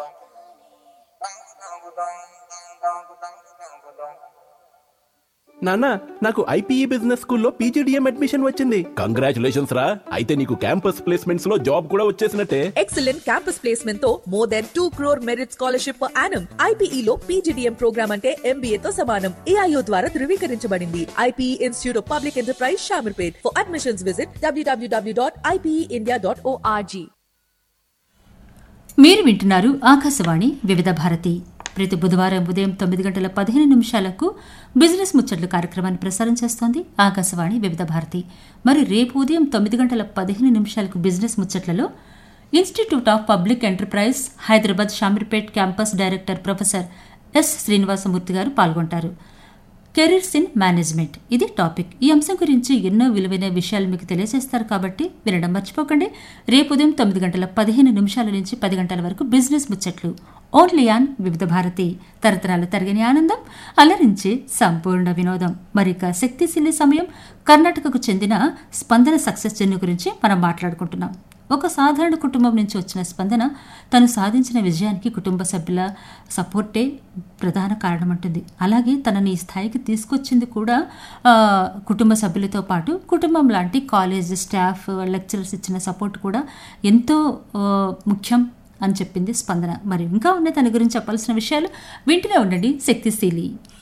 నాన్న నాకు IPE business స్కూల్లో పీజీడిఎం అడ్మిషన్ వచ్చింది కంగ్రాచులేషన్స్ రా అయితే నీకు క్యాంపస్ ప్లేస్మెంట్స్ లో జాబ్ కూడా వచ్చేసినట్టే ఎక్సలెంట్ క్యాంపస్ ప్లేస్మెంట్ తో more than two crore merit scholarship per annum IPE లో పీజీడీఎం ప్రోగ్రామ్ అంటే ఎంబీఏ తో సమానం ఏఐఓ ద్వారా ధృవీకరించబడింది IPE institute of public enterprise Shamirpet for admissions visit డబ్ల్యూడబ్ల్యూడబ్ల్యూ డాట్ ఐపీఈ డాట్ ఓఆర్జీ మీరు వింటున్నారు ఆకాశవాణి వివిధ భారతి ప్రతి బుధవారం ఉదయం తొమ్మిది గంటల పదిహేను నిమిషాలకు బిజినెస్ ముచ్చట్లు కార్యక్రమాన్ని ప్రసారం చేస్తోంది ఆకాశవాణి వివిధ భారతి మరి రేపు ఉదయం తొమ్మిది గంటల పదిహేను నిమిషాలకు బిజినెస్ ముచ్చట్లలో institute of public enterprise Hyderabad Shamirpet campus director professor S Srinivasamurthy garu పాల్గొంటారు కెరీర్స్ ఇన్ మేనేజ్మెంట్ ఇది టాపిక్ ఈ అంశం గురించి ఎన్నో విలువైన విషయాలు మీకు తెలియజేస్తారు కాబట్టి వినడం మర్చిపోకండి రేపు ఉదయం తొమ్మిది గంటల పదిహేను నిమిషాల నుంచి పది గంటల వరకు బిజినెస్ ముచ్చట్లు ఓన్లీ ఆన్ వివిధ భారతి తరతరాలు తరగని ఆనందం అలరించి సంపూర్ణ వినోదం మరిక శక్తిశీలి సమయం కర్ణాటకకు చెందిన స్పందన సక్సెస్ జర్నీ గురించి మనం మాట్లాడుకుంటున్నాం ఒక సాధారణ కుటుంబం నుంచి వచ్చిన స్పందన తను సాధించిన విజయానికి కుటుంబ సభ్యుల సపోర్టే ప్రధాన కారణం అంటుంది అలాగే తనని ఈ స్థాయికి తీసుకొచ్చింది కూడా ఆ, కుటుంబ సభ్యులతో పాటు కుటుంబం లాంటి కాలేజ్ స్టాఫ్ లెక్చరర్స్ ఇచ్చిన సపోర్ట్ కూడా ఎంతో ఆ, ముఖ్యం అని చెప్పింది స్పందన మరి ఇంకా ఉన్నాయి తన గురించి చెప్పాల్సిన విషయాలు వింటూనే ఉండండి శక్తిశీలి